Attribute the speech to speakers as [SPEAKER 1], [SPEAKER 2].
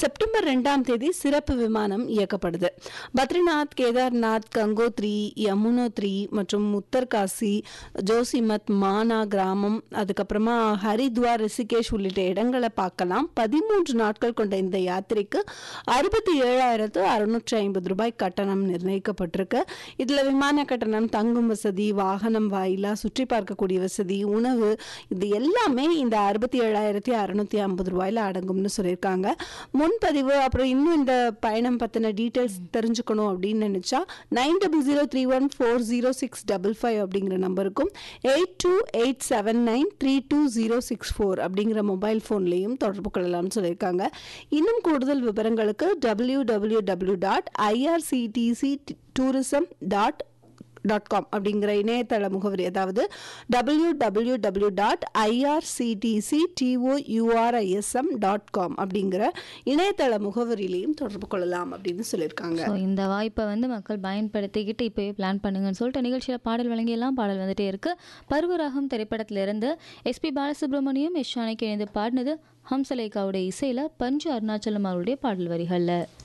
[SPEAKER 1] September ரெண்டாம் தேதி சிறப்பு விமானம் இயக்கப்படுது பத்ரிநாத் கேதார்நாத் கங்கோத்ரி யமுனோத்ரி மற்றும் உத்தர்காசி ஜோசிமத் மானா கிராமம் அதுக்கப்புறமா ஹரித்வார் ரிஷிகேஷ் உள்ளிட்ட இடங்களை பார்க்கலாம் பதிமூன்று நாட்கள் கொண்ட இந்த யாத்திரைக்கு அறுபத்தி ஏழாயிரத்து அறுநூற்றி ஐம்பது ரூபாய் கட்டணம் நிர்ணயிக்கப்பட்டிருக்கு இதில் விமான கட்டணம் தங்கும் வசதி வாகனம் வாயிலா சுற்றி பார்க்கக்கூடிய வசதி உணவு இது எல்லாமே இந்த அறுபத்தி ஏழாயிரத்தி அறுநூத்தி ஐம்பது ரூபாயில அடங்கும்னு சொல்லியிருக்காங்க முன்பதிவு அப்புறம் இன்னும் இந்த பயணம் பற்றின டீட்டெயில்ஸ் தெரிஞ்சுக்கணும் அப்படின்னு நினச்சா nine double zero three one four zero six double five அப்படிங்கிற நம்பருக்கும் eight two eight seven nine three two zero six four அப்படிங்கிற மொபைல் ஃபோன்லேயும் தொடர்பு கொள்ளலாம்னு சொல்லியிருக்காங்க இன்னும் கூடுதல் விவரங்களுக்கு W W W dot IRCTC tourism dot dot com அப்படிங்கிற இணையதள முகவரி அதாவது W W W dot IRCTC டிஓயூஆர்ஐஎஸ்எம் dot com அப்படிங்கிற இணையதள முகவரியிலையும் தொடர்பு கொள்ளலாம் அப்படின்னு சொல்லியிருக்காங்க
[SPEAKER 2] ஸோ இந்த வாய்ப்பை வந்து மக்கள் பயன்படுத்திக்கிட்டு இப்போவே பிளான் பண்ணுங்கன்னு சொல்லிட்டு நிகழ்ச்சியில் பாடல் வழங்கியெல்லாம் பாடல் வந்துட்டே இருக்கு பருவராகம் திரைப்படத்திலிருந்து எஸ்பி பாலசுப்ரமணியம் எஸ் ஜானகி இணைந்து பாடினது ஹம்சலேகாவுடைய இசையில் பஞ்சு அருணாச்சலம் அவருடைய பாடல் வரிகளில்